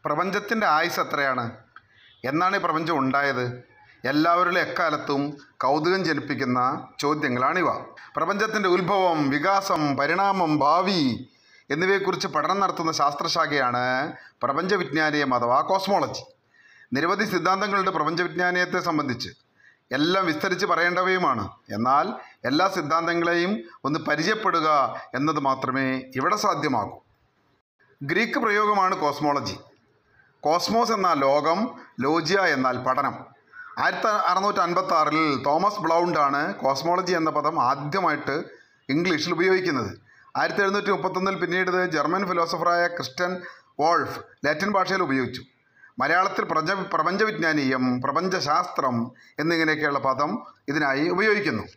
പ്രപഞ്ചത്തിൻ്റെ ആയുസ് എത്രയാണ് എന്നാണ് ഈ പ്രപഞ്ചം ഉണ്ടായത് എല്ലാവരിലും എക്കാലത്തും കൗതുകം ജനിപ്പിക്കുന്ന ചോദ്യങ്ങളാണിവ പ്രപഞ്ചത്തിൻ്റെ ഉത്ഭവം വികാസം പരിണാമം ഭാവി എന്നിവയെക്കുറിച്ച് പഠനം നടത്തുന്ന ശാസ്ത്രശാഖയാണ് പ്രപഞ്ചവിജ്ഞാനീയം അഥവാ കോസ്മോളജി നിരവധി സിദ്ധാന്തങ്ങളുടെ പ്രപഞ്ചവിജ്ഞാനീയത്തെ സംബന്ധിച്ച് എല്ലാം വിസ്തരിച്ച് പറയേണ്ടവയുമാണ് എന്നാൽ എല്ലാ സിദ്ധാന്തങ്ങളെയും ഒന്ന് പരിചയപ്പെടുക എന്നത് മാത്രമേ ഇവിടെ സാധ്യമാകൂ ഗ്രീക്ക് പ്രയോഗമാണ് കോസ്മോളജി കോസ്മോസ് എന്നാൽ ലോകം ലോജിയ എന്നാൽ പഠനം ആയിരത്തി അറുന്നൂറ്റി അൻപത്തി ആറിൽ തോമസ് ബ്ലൗണ്ടാണ് കോസ്മോളജി എന്ന പദം ആദ്യമായിട്ട് ഇംഗ്ലീഷിൽ ഉപയോഗിക്കുന്നത് ആയിരത്തി എഴുന്നൂറ്റി മുപ്പത്തൊന്നിൽ പിന്നീട് ഇത് ജർമ്മൻ ഫിലോസഫറായ ക്രിസ്റ്റ്യൻ വോൾഫ് ലാറ്റിൻ ഭാഷയിൽ ഉപയോഗിച്ചു മലയാളത്തിൽ പ്രപഞ്ച പ്രപഞ്ചവിജ്ഞാനീയം പ്രപഞ്ചശാസ്ത്രം എന്നിങ്ങനെയൊക്കെയുള്ള പദം ഇതിനായി ഉപയോഗിക്കുന്നു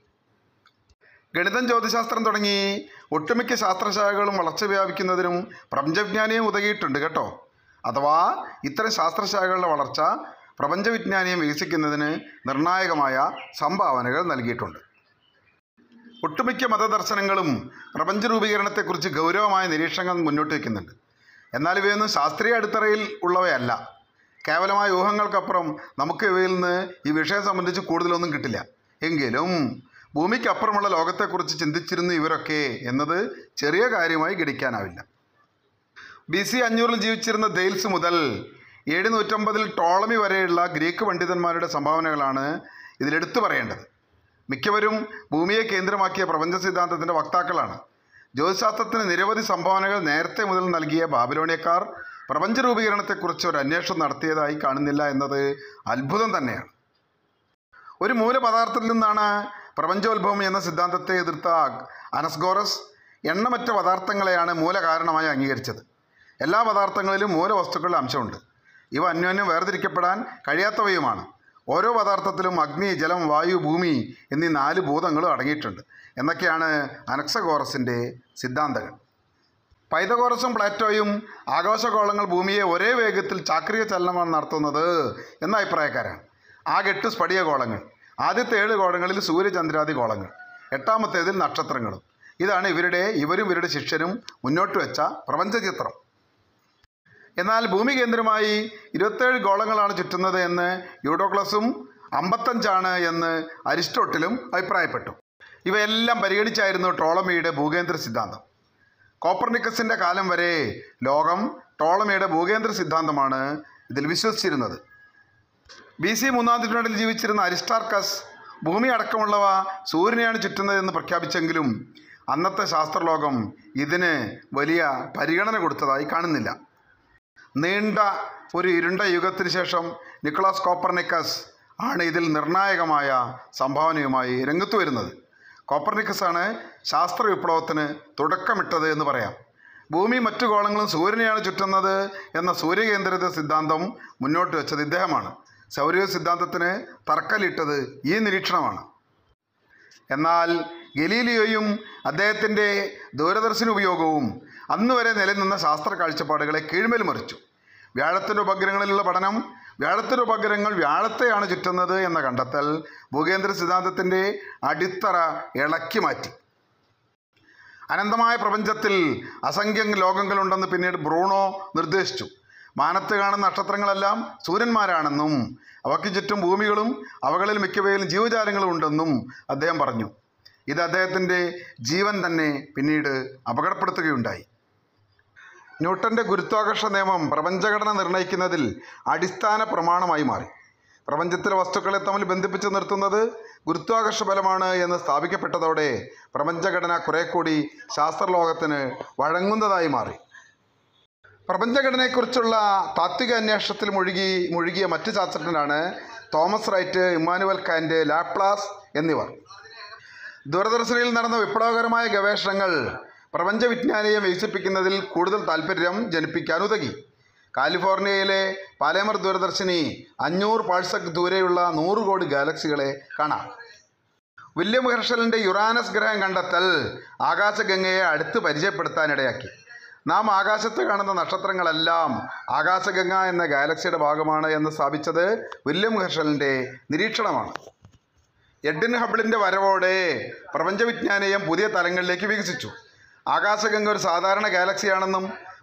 ഗണിതം ജ്യോതിശാസ്ത്രം തുടങ്ങി ഒട്ടുമിക്ക ശാസ്ത്രശാഖകളും വളർച്ച വ്യാപിക്കുന്നതിനും പ്രപഞ്ചവിജ്ഞാനീയം ഉതകിയിട്ടുണ്ട് കേട്ടോ അഥവാ ഇത്തരം ശാസ്ത്രശാഖകളുടെ വളർച്ച പ്രപഞ്ചവിജ്ഞാനീയം വികസിക്കുന്നതിന് നിർണായകമായ സംഭാവനകൾ നൽകിയിട്ടുണ്ട് ഒട്ടുമിക്ക മതദർശനങ്ങളും പ്രപഞ്ച രൂപീകരണത്തെക്കുറിച്ച് ഗൗരവമായ നിരീക്ഷണങ്ങൾ മുന്നോട്ട് വയ്ക്കുന്നുണ്ട് എന്നാൽ ഇവയൊന്നും ശാസ്ത്രീയ അടിത്തറയിൽ ഉള്ളവയല്ല കേവലമായ ഊഹങ്ങൾക്കപ്പുറം നമുക്ക് ഇവയിൽ നിന്ന് ഈ വിഷയം സംബന്ധിച്ച് കൂടുതലൊന്നും കിട്ടില്ല എങ്കിലും ഭൂമിക്കപ്പുറമുള്ള ലോകത്തെക്കുറിച്ച് ചിന്തിച്ചിരുന്നു ഇവരൊക്കെ എന്നത് ചെറിയ കാര്യമായി ഗണിക്കാനാവില്ല ബി സി അഞ്ഞൂറിൽ ജീവിച്ചിരുന്ന ദെയിൽസ് മുതൽ ഏഴ് നൂറ്റമ്പതിൽ ടോളമി വരെയുള്ള ഗ്രീക്ക് പണ്ഡിതന്മാരുടെ സംഭാവനകളാണ് ഇതിലെടുത്തു പറയേണ്ടത് മിക്കവരും ഭൂമിയെ കേന്ദ്രമാക്കിയ പ്രപഞ്ച സിദ്ധാന്തത്തിൻ്റെ വക്താക്കളാണ് ജ്യോതിശാസ്ത്രത്തിന് നിരവധി സംഭാവനകൾ നേരത്തെ മുതൽ നൽകിയ ബാബിലോണിയക്കാർ പ്രപഞ്ച രൂപീകരണത്തെക്കുറിച്ച് ഒരു അന്വേഷണം നടത്തിയതായി കാണുന്നില്ല എന്നത് അത്ഭുതം തന്നെയാണ് ഒരു മൂലപദാർത്ഥത്തിൽ നിന്നാണ് പ്രപഞ്ചോത്ഭവം എന്ന സിദ്ധാന്തത്തെ എതിർത്ത അനസ്ഗോറസ് എണ്ണമറ്റ പദാർത്ഥങ്ങളെയാണ് മൂലകാരണമായി അംഗീകരിച്ചത് എല്ലാ പദാർത്ഥങ്ങളിലും മൂലവസ്തുക്കളുടെ അംശമുണ്ട് ഇവ അന്യോന്യം വേർതിരിക്കപ്പെടാൻ കഴിയാത്തവയുമാണ് ഓരോ പദാർത്ഥത്തിലും അഗ്നി ജലം വായു ഭൂമി എന്നീ നാല് ഭൂതങ്ങളും അടങ്ങിയിട്ടുണ്ട് എന്നൊക്കെയാണ് അനക്സഗോറസിൻ്റെ സിദ്ധാന്തങ്ങൾ പൈതഗോറസും പ്ലാറ്റോയും ആകാശഗോളങ്ങൾ ഭൂമിയെ ഒരേ വേഗത്തിൽ ചാക്രിക ചലനമാണ് നടത്തുന്നത് എന്ന അഭിപ്രായക്കാരാണ് ആകെ എട്ട് സ്ഫടിക ഗോളങ്ങൾ ആദ്യത്തെ ഏഴ് ഗോളങ്ങളിൽ സൂര്യചന്ദ്രാദി ഗോളങ്ങൾ എട്ടാമത്തേതിൽ നക്ഷത്രങ്ങളും ഇതാണ് ഇവരുടെ ഇവരും ഇവരുടെ ശിഷ്യരും മുന്നോട്ട് വെച്ച പ്രപഞ്ചചിത്രം എന്നാൽ ഭൂമി കേന്ദ്രമായി ഇരുപത്തേഴ് ഗോളങ്ങളാണ് ചുറ്റുന്നത് എന്ന് യൂഡോക്ലസും അമ്പത്തഞ്ചാണ് എന്ന് അരിസ്റ്റോട്ടിലും അഭിപ്രായപ്പെട്ടു ഇവയെല്ലാം പരിഗണിച്ചായിരുന്നു ടോളമിയുടെ ഭൂകേന്ദ്ര സിദ്ധാന്തം കോപ്പർനിക്കസിൻ്റെ കാലം വരെ ലോകം ടോളമിയുടെ ഭൂകേന്ദ്ര സിദ്ധാന്തമാണ് ഇതിൽ വിശ്വസിച്ചിരുന്നത് ബി സി മൂന്നാം നൂറ്റാണ്ടിൽ ജീവിച്ചിരുന്ന അരിസ്റ്റാർക്കസ് ഭൂമി അടക്കമുള്ളവ സൂര്യനെയാണ് ചുറ്റുന്നതെന്ന് പ്രഖ്യാപിച്ചെങ്കിലും അന്നത്തെ ശാസ്ത്രലോകം ഇതിന് വലിയ പരിഗണന കൊടുത്തതായി കാണുന്നില്ല നീണ്ട ഒരു ഇരുണ്ട യുഗത്തിന് ശേഷം നിക്കോളാസ് കോപ്പർനിക്കസ് ആണ് ഇതിൽ നിർണായകമായ സംഭാവനയുമായി രംഗത്ത് വരുന്നത് കോപ്പർനിക്കസ് ആണ് ശാസ്ത്ര വിപ്ലവത്തിന് തുടക്കമിട്ടത് എന്ന് പറയാം ഭൂമി മറ്റു ഗോളങ്ങളും സൂര്യനെയാണ് ചുറ്റുന്നത് എന്ന സൂര്യകേന്ദ്രിത സിദ്ധാന്തം മുന്നോട്ട് വെച്ചത് ഇദ്ദേഹമാണ് സൗര സിദ്ധാന്തത്തിന് തറക്കല്ലിട്ടത് ഈ നിരീക്ഷണമാണ് എന്നാൽ ഗലീലിയോയും അദ്ദേഹത്തിൻ്റെ ദൂരദർശന ഉപയോഗവും അന്ന് വരെ നിലനിന്ന ശാസ്ത്ര കാഴ്ചപ്പാടുകളെ കീഴ്മേൽ മറിച്ചു വ്യാഴത്തിൻ്റെ ഉപഗ്രഹങ്ങളിലുള്ള പഠനം വ്യാഴത്തിൻ്റെ ഉപഗ്രഹങ്ങൾ വ്യാഴത്തെയാണ് ചുറ്റുന്നത് എന്ന കണ്ടെത്തൽ ഭൂകേന്ദ്ര സിദ്ധാന്തത്തിൻ്റെ അടിത്തറ ഇളക്കി മാറ്റി അനന്തമായ പ്രപഞ്ചത്തിൽ അസംഖ്യം ലോകങ്ങളുണ്ടെന്ന് പിന്നീട് ബ്രൂണോ നിർദ്ദേശിച്ചു മാനത്ത് കാണുന്ന നക്ഷത്രങ്ങളെല്ലാം സൂര്യന്മാരാണെന്നും അവയ്ക്ക് ചുറ്റും ഭൂമികളും അവകളിൽ മിക്കവയിലും ജീവജാലങ്ങളും ഉണ്ടെന്നും അദ്ദേഹം പറഞ്ഞു ഇത് അദ്ദേഹത്തിൻ്റെ ജീവൻ തന്നെ പിന്നീട് അപകടപ്പെടുത്തുകയുണ്ടായി ന്യൂട്ടൻ്റെ ഗുരുത്വാകർഷണ നിയമം പ്രപഞ്ചഘടന നിർണ്ണയിക്കുന്നതിൽ അടിസ്ഥാന പ്രമാണമായി മാറി പ്രപഞ്ചത്തിലെ വസ്തുക്കളെ തമ്മിൽ ബന്ധിപ്പിച്ച് നിർത്തുന്നത് ഗുരുത്വാകർഷ ബലമാണ് എന്ന് സ്ഥാപിക്കപ്പെട്ടതോടെ പ്രപഞ്ചഘടന കുറെ കൂടി ശാസ്ത്രലോകത്തിന് വഴങ്ങുന്നതായി മാറി പ്രപഞ്ചഘടനയെക്കുറിച്ചുള്ള താത്വിക അന്വേഷണത്തിൽ മുഴുകി മുഴുകിയ മറ്റ് ശാസ്ത്രജ്ഞരാണ് Thomas Wright Immanuel Kant Laplace എന്നിവർ ദൂരദർശനിൽ നടന്ന വിപ്ലവകരമായ ഗവേഷണങ്ങൾ പ്രപഞ്ചവിജ്ഞാനീയം വികസിപ്പിക്കുന്നതിൽ കൂടുതൽ താല്പര്യം ജനിപ്പിക്കാൻ ഉതകി കാലിഫോർണിയയിലെ പാലേമർ ദൂരദർശിനി അഞ്ഞൂറ് പാഴ്സക് ദൂരെയുള്ള നൂറ് കോടി ഗാലക്സികളെ കാണാം വില്യം ഹെർഷലിൻ്റെ യുറാനസ് ഗ്രഹം കണ്ടെത്തൽ ആകാശഗംഗയെ അടുത്ത് പരിചയപ്പെടുത്താനിടയാക്കി നാം ആകാശത്ത് കാണുന്ന നക്ഷത്രങ്ങളെല്ലാം ആകാശഗംഗ എന്ന ഗാലക്സിയുടെ ഭാഗമാണ് എന്ന് സ്ഥാപിച്ചത് വില്യം ഹെർഷലിൻ്റെ നിരീക്ഷണമാണ് എഡ്വിൻ ഹബിളിൻ്റെ വരവോടെ പ്രപഞ്ചവിജ്ഞാനീയം പുതിയ തലങ്ങളിലേക്ക് വികസിച്ചു ആകാശഗംഗ ഒരു സാധാരണ ഗാലക്സിയാണെന്നും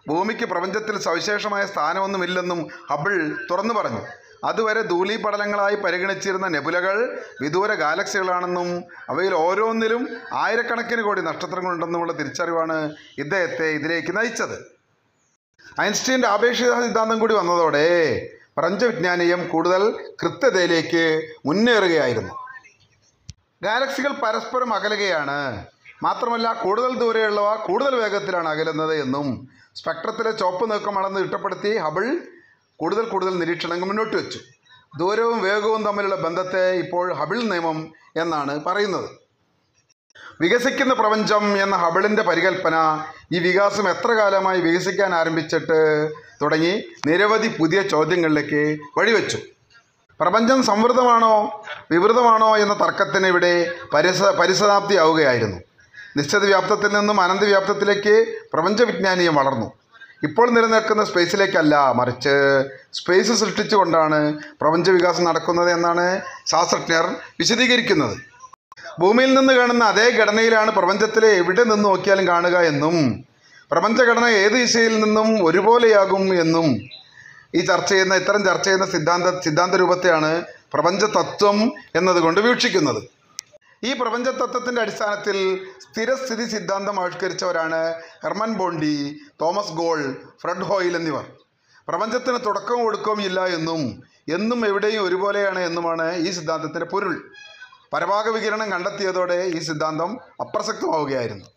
ഭൂമിക്ക് പ്രപഞ്ചത്തിൽ സവിശേഷമായ സ്ഥാനമൊന്നുമില്ലെന്നും ഹബിൾ തുറന്നു പറഞ്ഞു അതുവരെ ധൂളീപടലങ്ങളായി പരിഗണിച്ചിരുന്ന നെബുലകൾ വിദൂര ഗാലക്സികളാണെന്നും അവയിൽ ഓരോന്നിലും ആയിരക്കണക്കിന് കോടി നക്ഷത്രങ്ങളുണ്ടെന്നുമുള്ള തിരിച്ചറിവാണ് ഇദ്ദേഹത്തെ ഇതിലേക്ക് നയിച്ചത് ഐൻസ്റ്റീൻ്റെ ആപേക്ഷിക സിദ്ധാന്തം കൂടി വന്നതോടെ പ്രപഞ്ചവിജ്ഞാനീയം കൂടുതൽ കൃത്യതയിലേക്ക് മുന്നേറുകയായിരുന്നു ഗാലക്സികൾ പരസ്പരം അകലുകയാണ് മാത്രമല്ല കൂടുതൽ ദൂരെയുള്ളവ കൂടുതൽ വേഗത്തിലാണ് അകലുന്നത് എന്നും സ്പെക്ട്രത്തിലെ ചുവപ്പ് നീക്കം അളന്ന് തിട്ടപ്പെടുത്തി ഹബിൾ കൂടുതൽ കൂടുതൽ നിരീക്ഷണങ്ങൾ മുന്നോട്ട് വെച്ചു ദൂരവും വേഗവും തമ്മിലുള്ള ബന്ധത്തെ ഇപ്പോൾ ഹബിൾ നിയമം എന്നാണ് പറയുന്നത് വികസിക്കുന്ന പ്രപഞ്ചം എന്ന ഹബിളിൻ്റെ പരികൽപ്പന ഈ വികാസം എത്ര കാലമായി വികസിക്കാൻ ആരംഭിച്ചിട്ട് തുടങ്ങി നിരവധി പുതിയ ചോദ്യങ്ങളിലേക്ക് വഴിവെച്ചു പ്രപഞ്ചം സമൃദ്ധമാണോ വിവൃതമാണോ എന്ന തർക്കത്തിന് ഇവിടെ പരിസ പരിസമാപ്തിയാവുകയായിരുന്നു നിശ്ചിത വ്യാപ്തത്തിൽ നിന്നും അനന്തവ്യാപ്തത്തിലേക്ക് പ്രപഞ്ചവിജ്ഞാനീയം വളർന്നു ഇപ്പോൾ നിലനിൽക്കുന്ന സ്പേസിലേക്കല്ല മറിച്ച് സ്പേസ് സൃഷ്ടിച്ചുകൊണ്ടാണ് പ്രപഞ്ചവികാസം നടക്കുന്നത് എന്നാണ് ശാസ്ത്രജ്ഞർ വിശദീകരിക്കുന്നത് ഭൂമിയിൽ നിന്ന് കാണുന്ന അതേ ഘടനയിലാണ് പ്രപഞ്ചത്തിലെ എവിടെ നിന്ന് നോക്കിയാലും കാണുക എന്നും പ്രപഞ്ചഘടന ഏത് ദിശയിൽ നിന്നും ഒരുപോലെയാകും എന്നും ഈ ചർച്ച ചെയ്യുന്ന ഇത്തരം ചർച്ച ചെയ്യുന്ന സിദ്ധാന്ത സിദ്ധാന്ത രൂപത്തെയാണ് പ്രപഞ്ചതത്വം എന്നതുകൊണ്ട് വീക്ഷിക്കുന്നത് ഈ പ്രപഞ്ചതത്വത്തിൻ്റെ അടിസ്ഥാനത്തിൽ സ്ഥിരസ്ഥിതി സിദ്ധാന്തം ആവിഷ്കരിച്ചവരാണ് Hermann Bondi Thomas Gold Fred Hoyle എന്നിവർ പ്രപഞ്ചത്തിന് തുടക്കവും ഒടുക്കവും ഇല്ല എന്നും എന്നും എവിടെയും ഒരുപോലെയാണ് എന്നുമാണ് ഈ സിദ്ധാന്തത്തിൻ്റെ പൊരുൾ പരഭാഗ വികിരണം കണ്ടെത്തിയതോടെ ഈ സിദ്ധാന്തം അപ്രസക്തമാവുകയായിരുന്നു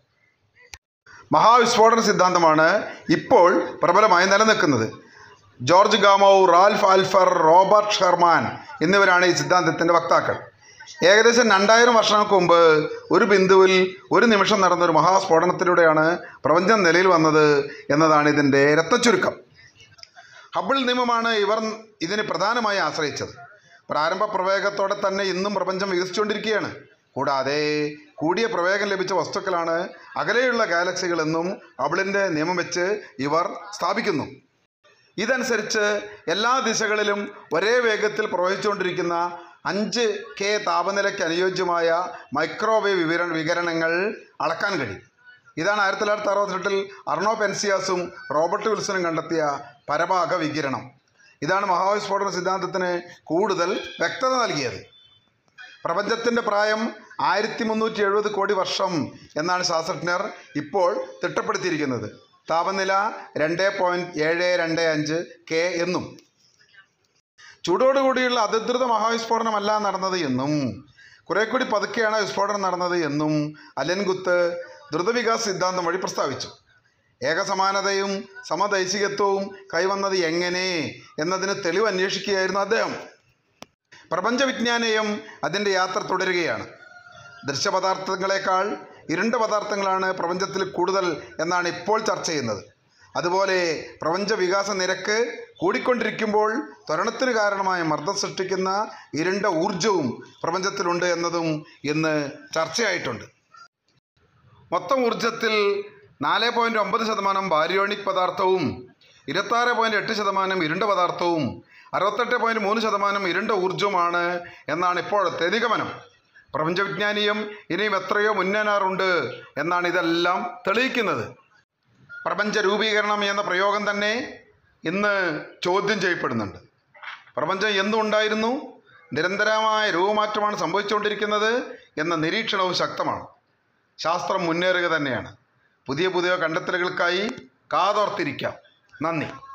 മഹാവിസ്ഫോടന സിദ്ധാന്തമാണ് ഇപ്പോൾ പ്രബലമായി നിലനിൽക്കുന്നത് George Gamow Ralph Alpher Robert Sherman എന്നിവരാണ് ഈ സിദ്ധാന്തത്തിൻ്റെ വക്താക്കൾ ഏകദേശം രണ്ടായിരം വർഷങ്ങൾക്ക് മുമ്പ് ഒരു ബിന്ദുവിൽ ഒരു നിമിഷം നടന്ന ഒരു മഹാസ്ഫോടനത്തിലൂടെയാണ് പ്രപഞ്ചം നിലയിൽ വന്നത് എന്നതാണ് ഇതിൻ്റെ രത്നച്ചുരുക്കം ഹബിൾ നിയമമാണ് ഇവർ ഇതിന് പ്രധാനമായി ആശ്രയിച്ചത് പ്രാരംഭ പ്രവേഗത്തോടെ തന്നെ ഇന്നും പ്രപഞ്ചം വികസിച്ചുകൊണ്ടിരിക്കുകയാണ് കൂടാതെ കൂടിയ പ്രവേഗം ലഭിച്ച വസ്തുക്കളാണ് അകലെയുള്ള ഗാലക്സികളെന്നും ഹബിളിൻ്റെ നിയമം വെച്ച് ഇവർ സ്ഥാപിക്കുന്നു ഇതനുസരിച്ച് എല്ലാ ദിശകളിലും ഒരേ വേഗത്തിൽ പ്രവഹിച്ചുകൊണ്ടിരിക്കുന്ന അഞ്ച് കെ താപനിലയ്ക്ക് അനുയോജ്യമായ മൈക്രോവേവ് വിവര വികരണങ്ങൾ അളക്കാൻ കഴിയും ഇതാണ് ആയിരത്തി തൊള്ളായിരത്തി അറുപത്തെട്ടിൽ അർണോ പെൻസിയാസും റോബർട്ട് വിൽസണും കണ്ടെത്തിയ പരഭാഗ വികിരണം ഇതാണ് മഹാവിസ്ഫോടന സിദ്ധാന്തത്തിന് കൂടുതൽ വ്യക്തത നൽകിയത് പ്രപഞ്ചത്തിൻ്റെ പ്രായം ആയിരത്തി മുന്നൂറ്റി എഴുപത് കോടി വർഷം എന്നാണ് ശാസ്ത്രജ്ഞർ ഇപ്പോൾ തിട്ടപ്പെടുത്തിയിരിക്കുന്നത് താപനില രണ്ട് പോയിൻറ്റ് ഏഴ് രണ്ട് അഞ്ച് കെ എന്നും ചൂടോടുകൂടിയുള്ള അതിദ്രുത മഹാവിസ്ഫോടനമല്ല നടന്നത് എന്നും കുറെ കൂടി പതുക്കെയാണ് വിസ്ഫോടനം നടന്നത് എന്നും അലൻകുത്ത് ദ്രുതവികാസ് സിദ്ധാന്തം വഴി പ്രസ്താവിച്ചു ഏകസമാനതയും സമദൈശികത്വവും കൈവന്നത് എങ്ങനെ എന്നതിന് തെളിവ് അന്വേഷിക്കുകയായിരുന്നു അദ്ദേഹം പ്രപഞ്ചവിജ്ഞാനീയം അതിൻ്റെ യാത്ര തുടരുകയാണ് ദൃശ്യപദാർത്ഥങ്ങളെക്കാൾ ഇരുണ്ട പദാർത്ഥങ്ങളാണ് പ്രപഞ്ചത്തിൽ കൂടുതൽ എന്നാണ് ഇപ്പോൾ ചർച്ച ചെയ്യുന്നത് അതുപോലെ പ്രപഞ്ച വികാസ നിരക്ക് കൂടിക്കൊണ്ടിരിക്കുമ്പോൾ ത്വരണത്തിന് കാരണമായ മർദ്ദം സൃഷ്ടിക്കുന്ന ഇരുണ്ട ഊർജവും പ്രപഞ്ചത്തിലുണ്ട് എന്നതും ഇന്ന് ചർച്ചയായിട്ടുണ്ട് മൊത്തം ഊർജത്തിൽ നാല് പോയിൻറ്റ് ഒമ്പത് ശതമാനം ബാരിയോണിക് പദാർത്ഥവും ഇരുപത്താറ് പോയിൻറ്റ് എട്ട് ശതമാനം ഇരുണ്ട പദാർത്ഥവും അറുപത്തെട്ട് പോയിൻറ്റ് മൂന്ന് ശതമാനം ഇരുണ്ട ഊർജവുമാണ് എന്നാണ് ഇപ്പോഴത്തെ നിഗമനം പ്രപഞ്ചവിജ്ഞാനീയം ഇനിയും എത്രയോ മുന്നേറാറുണ്ട് എന്നാണ് ഇതെല്ലാം തെളിയിക്കുന്നത് പ്രപഞ്ച രൂപീകരണം എന്ന പ്രയോഗം തന്നെ ഇന്ന് ചോദ്യം ചെയ്യപ്പെടുന്നുണ്ട് പ്രപഞ്ചം എന്നും ഉണ്ടായിരുന്നു നിരന്തരമായ രൂപമാറ്റമാണ് സംഭവിച്ചുകൊണ്ടിരിക്കുന്നത് എന്ന നിരീക്ഷണവും ശക്തമാണ് ശാസ്ത്രം മുന്നേറുക തന്നെയാണ് പുതിയ പുതിയ കണ്ടെത്തലുകൾക്കായി കാതോർത്തിരിക്കാം നന്ദി